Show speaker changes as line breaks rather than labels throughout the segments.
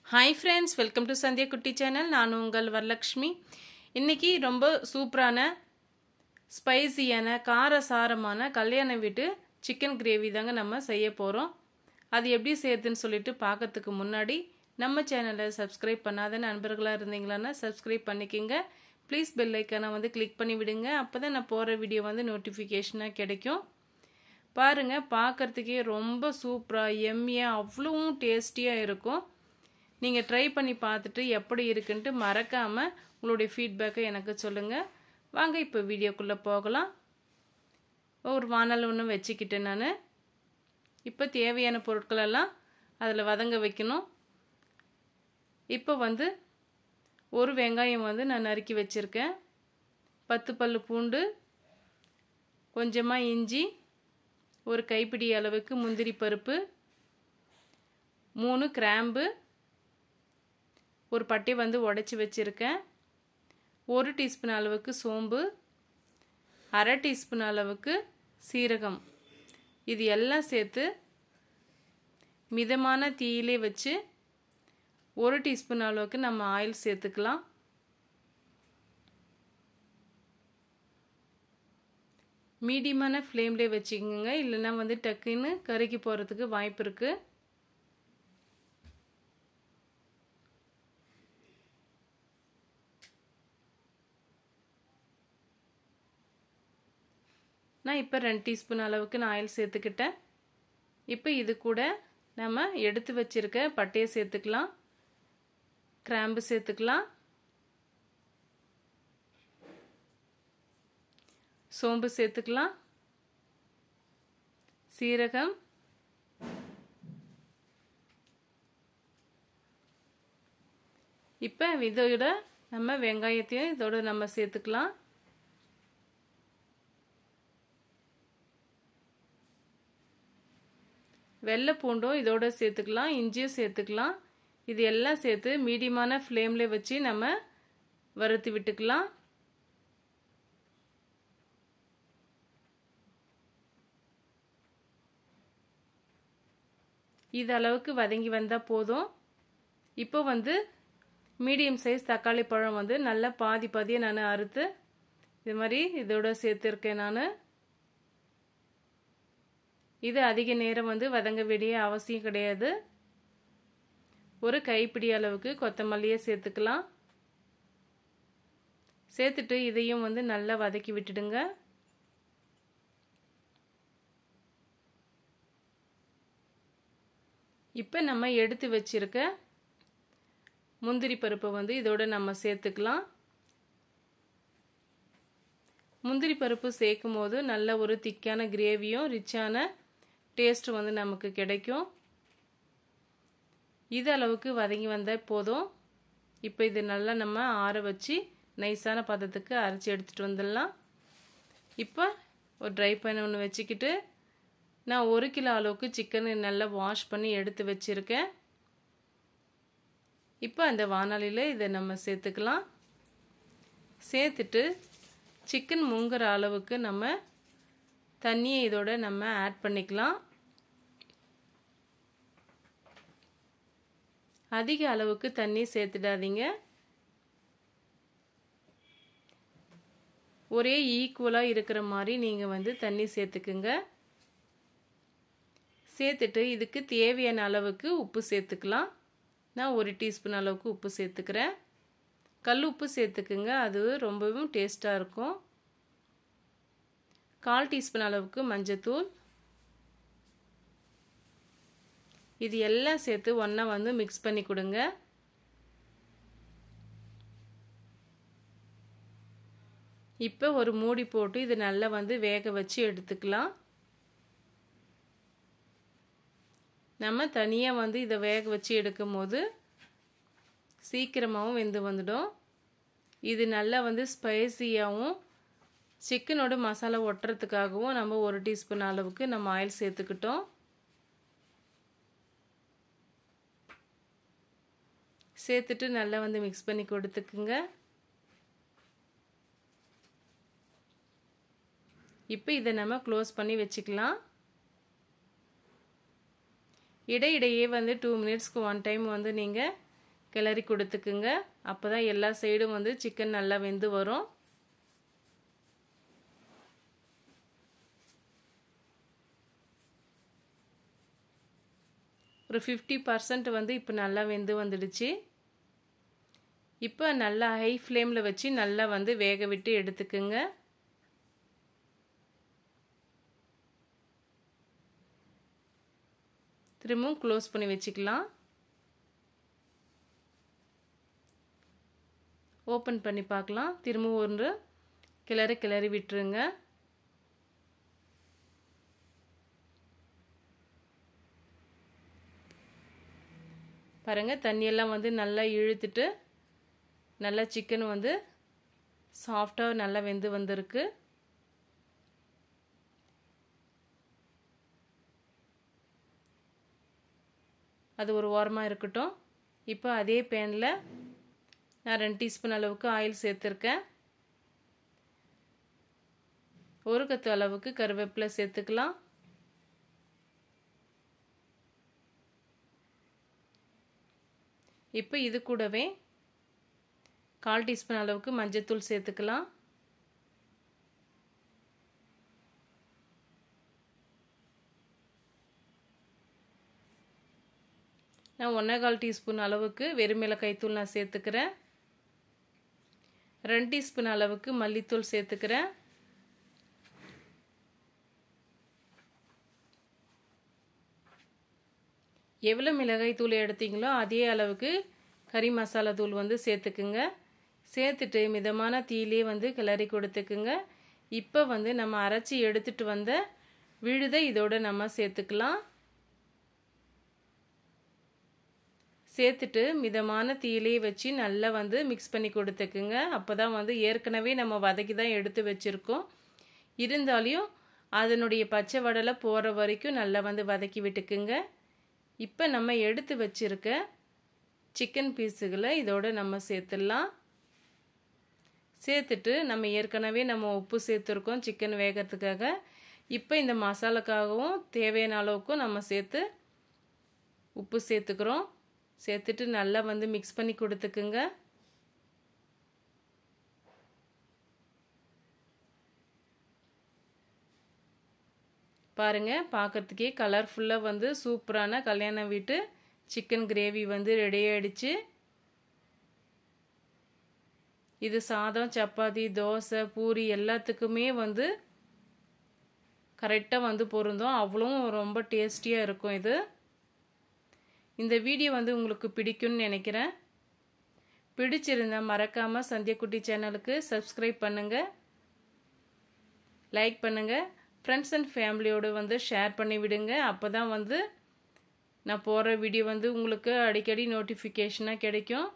hi friends welcome to Sandhya Kutty channel நான் உங்கள் வரலக்ஷ்மி இன்றைக்கி ரொம்ப சூப்பரான ஸ்பைசியான காரசாரமான கல்யாண வீட்டு சிக்கன் கிரேவி தாங்க நம்ம செய்ய போகிறோம் அது எப்படி செய்யறதுன்னு சொல்லிட்டு பார்க்கறதுக்கு முன்னாடி நம்ம சேனலை சப்ஸ்கிரைப் பண்ணாத நண்பர்களாக இருந்தீங்களான்னா சப்ஸ்கிரைப் பண்ணிக்கோங்க ப்ளீஸ் பெல் ஐக்கானை வந்து கிளிக் பண்ணி விடுங்க அப்போ தான் நான் போகிற வீடியோ வந்து நோட்டிஃபிகேஷனாக கிடைக்கும் பாருங்கள் பார்க்குறதுக்கே ரொம்ப சூப்பராக எம்மியாக அவ்வளவும் டேஸ்டியாக இருக்கும் நீங்கள் ட்ரை பண்ணி பார்த்துட்டு எப்படி இருக்குன்ட்டு மறக்காமல் உங்களுடைய ஃபீட்பேக்கை எனக்கு சொல்லுங்கள் வாங்க இப்போ வீடியோக்குள்ளே போகலாம் ஒரு வானல் ஒன்று வச்சுக்கிட்டேன் நான் இப்போ தேவையான பொருட்களெல்லாம் அதில் வதங்க வைக்கணும் இப்போ வந்து ஒரு வெங்காயம் வந்து நான் நறுக்கி வச்சுருக்கேன் பத்து பல் பூண்டு கொஞ்சமாக இஞ்சி ஒரு கைப்பிடி அளவுக்கு முந்திரி பருப்பு மூணு கிராம்பு ஒரு பட்டை வந்து உடச்சி வச்சுருக்கேன் ஒரு டீஸ்பூன் அளவுக்கு சோம்பு அரை டீஸ்பூன் அளவுக்கு சீரகம் இது எல்லாம் சேர்த்து மிதமான தீயிலே வச்சு ஒரு டீஸ்பூன் அளவுக்கு நம்ம ஆயில் சேர்த்துக்கலாம் மீடியமான ஃப்ளேம்லேயே வச்சுக்கோங்க இல்லைன்னா வந்து டக்குன்னு கருகி போகிறதுக்கு வாய்ப்பு இருக்குது நான் இப்போ ரெண்டு டீஸ்பூன் அளவுக்கு நான் ஆயில் சேர்த்துக்கிட்டேன் இப்போ இது கூட நம்ம எடுத்து வச்சுருக்க பட்டையை சேர்த்துக்கலாம் கிராம்பு சேர்த்துக்கலாம் சோம்பு சேர்த்துக்கலாம் சீரகம் இப்போ இதோட நம்ம வெங்காயத்தையும் இதோட நம்ம சேர்த்துக்கலாம் வெள்ளை பூண்டும் இதோட சேர்த்துக்கலாம் இஞ்சியும் சேர்த்துக்கலாம் இது எல்லாம் சேர்த்து மீடியமான ஃப்ளேமில் வச்சு நம்ம வறுத்து விட்டுக்கலாம் இது அளவுக்கு வதங்கி வந்தால் போதும் இப்போ வந்து மீடியம் சைஸ் தக்காளி பழம் வந்து நல்லா பாதி பாதியை நான் அறுத்து இது மாதிரி இதோட சேர்த்துருக்கேன் நான் இது அதிக நேரம் வந்து வதங்க வேண்டிய அவசியம் கிடையாது ஒரு கைப்பிடி அளவுக்கு கொத்தமல்லியை சேர்த்துக்கலாம் சேர்த்துட்டு இதையும் வந்து நல்லா வதக்கி விட்டுடுங்க இப்போ நம்ம எடுத்து வச்சிருக்க முந்திரி பருப்பை வந்து இதோட நம்ம சேர்த்துக்கலாம் முந்திரி பருப்பு சேர்க்கும் போது நல்ல ஒரு திக்கான கிரேவியும் ரிச்சான டேஸ்ட் வந்து நமக்கு கிடைக்கும் இது அளவுக்கு வதங்கி வந்தால் போதும் இப்போ இது நல்லா நம்ம ஆற வச்சு நைஸான பதத்துக்கு அரைச்சி எடுத்துகிட்டு வந்துடலாம் இப்போ ஒரு ட்ரை பேன் ஒன்று வச்சுக்கிட்டு நான் ஒரு கிலோ அளவுக்கு சிக்கன் நல்லா வாஷ் பண்ணி எடுத்து வச்சுருக்கேன் இப்போ அந்த வானொலியில் இதை நம்ம சேர்த்துக்கலாம் சேர்த்துட்டு சிக்கன் முங்குற அளவுக்கு நம்ம தண்ணியை இதோட நம்ம ஆட் பண்ணிக்கலாம் அதிக அளவுக்கு தண்ணி சேர்த்துடாதீங்க ஒரே ஈக்குவலாக இருக்கிற மாதிரி நீங்கள் வந்து தண்ணி சேர்த்துக்குங்க சேர்த்துட்டு இதுக்கு தேவையான அளவுக்கு உப்பு சேர்த்துக்கலாம் நான் ஒரு டீஸ்பூன் அளவுக்கு உப்பு சேர்த்துக்கிறேன் கல் உப்பு சேர்த்துக்குங்க அது ரொம்பவும் டேஸ்ட்டாக இருக்கும் கால் டீஸ்பூன் அளவுக்கு மஞ்சத்தூள் இது எல்லாம் சேர்த்து ஒன்றா வந்து மிக்ஸ் பண்ணி கொடுங்க இப்போ ஒரு மூடி போட்டு இது நல்லா வந்து வேக வச்சு எடுத்துக்கலாம் நம்ம தனியாக வந்து இதை வேக வச்சு எடுக்கும் போது சீக்கிரமாகவும் வெந்து வந்துடும் இது நல்லா வந்து ஸ்பைசியாகவும் சிக்கனோட மசாலா ஒட்டுறதுக்காகவும் நம்ம ஒரு டீஸ்பூன் அளவுக்கு நம்ம ஆயில் சேர்த்துக்கிட்டோம் சேர்த்துட்டு நல்லா வந்து மிக்ஸ் பண்ணி கொடுத்துக்குங்க இப்போ இதை நம்ம க்ளோஸ் பண்ணி வச்சுக்கலாம் இடையிடையே வந்து டூ மினிட்ஸ்க்கு ஒன் டைம் வந்து நீங்கள் கிளறி கொடுத்துக்குங்க அப்போ தான் எல்லா சைடும் வந்து சிக்கன் நல்லா வெந்து வரும் ஒரு ஃபிஃப்டி பர்சன்ட் வந்து இப்போ நல்லா வெந்து வந்துடுச்சு இப்போ நல்லா ஹை ஃப்ளேமில் வச்சு நல்லா வந்து வேக விட்டு எடுத்துக்குங்க திரும்பவும் க்ளோஸ் பண்ணி வச்சுக்கலாம் ஓப்பன் பண்ணி பார்க்கலாம் திரும்பவும் ஒரு கிளறி கிளறி விட்டுருங்க பாருங்கள் தண்ணியெல்லாம் வந்து நல்லா இழுத்துட்டு நல்லா சிக்கன் வந்து சாஃப்டாக நல்லா வெந்து வந்திருக்கு அது ஒரு ஓரமாக இருக்கட்டும் இப்போ அதே பேனில் நான் ரெண்டு டீஸ்பூன் அளவுக்கு ஆயில் சேர்த்துருக்கேன் ஒரு கத்து அளவுக்கு கருவேப்பிலை சேர்த்துக்கலாம் இப்போ இது கூடவே கால் டீஸ்பூன் அளவுக்கு மஞ்சத்தூள் சேர்த்துக்கலாம் நான் ஒன்றே கால் டீஸ்பூன் அளவுக்கு வெறுமிளகாய் தூள் நான் சேர்த்துக்கிறேன் ரெண்டு டீஸ்பூன் அளவுக்கு மல்லித்தூள் சேர்த்துக்கிறேன் எவ்வளோ மிளகாய் தூள் எடுத்தீங்களோ அதே அளவுக்கு கறி மசாலா தூள் வந்து சேர்த்துக்குங்க சேர்த்துட்டு மிதமான தீயிலே வந்து கிளறி கொடுத்துக்குங்க இப்போ வந்து நம்ம அரைச்சி எடுத்துட்டு வந்த விழுதை இதோட நம்ம சேர்த்துக்கலாம் சேர்த்துட்டு மிதமான தீயிலே வச்சு நல்லா வந்து மிக்ஸ் பண்ணி கொடுத்துக்குங்க அப்போ தான் வந்து ஏற்கனவே நம்ம வதக்கி தான் எடுத்து வச்சுருக்கோம் இருந்தாலையும் அதனுடைய பச்சை வடலை போகிற வரைக்கும் நல்லா வந்து வதக்கி விட்டுக்குங்க இப்போ நம்ம எடுத்து வச்சுருக்க சிக்கன் பீஸுகளை இதோட நம்ம சேர்த்துடலாம் சேர்த்துட்டு நம்ம ஏற்கனவே நம்ம உப்பு சேர்த்துருக்கோம் சிக்கன் வேகிறதுக்காக இப்போ இந்த மசாலாக்காகவும் தேவையான அளவுக்கும் நம்ம சேர்த்து உப்பு சேர்த்துக்கிறோம் சேர்த்துட்டு நல்லா வந்து மிக்ஸ் பண்ணி கொடுத்துக்குங்க பாருங்க பார்க்கறதுக்கே கலர்ஃபுல்லாக வந்து சூப்பரான கல்யாண வீட்டு சிக்கன் கிரேவி வந்து ரெடி ஆயிடுச்சு இது சாதம் சப்பாத்தி தோசை பூரி எல்லாத்துக்குமே வந்து கரெக்டாக வந்து பொருந்தும் அவ்வளோ ரொம்ப டேஸ்டியாக இருக்கும் இது இந்த வீடியோ வந்து உங்களுக்கு பிடிக்கும்னு நினைக்கிறேன் பிடிச்சிருந்தா மறக்காமல் சந்தியக்குட்டி சேனலுக்கு சப்ஸ்கிரைப் பண்ணுங்கள் லைக் பண்ணுங்கள் ஃப்ரெண்ட்ஸ் அண்ட் ஃபேமிலியோடு வந்து ஷேர் பண்ணி விடுங்க அப்போ தான் வந்து நான் போகிற வீடியோ வந்து உங்களுக்கு அடிக்கடி நோட்டிஃபிகேஷனாக கிடைக்கும்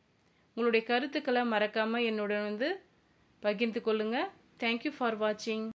உங்களுடைய கருத்துக்களை மறக்காமல் என்னோட வந்து பகிர்ந்து கொள்ளுங்கள் தேங்க்யூ ஃபார் வாட்சிங்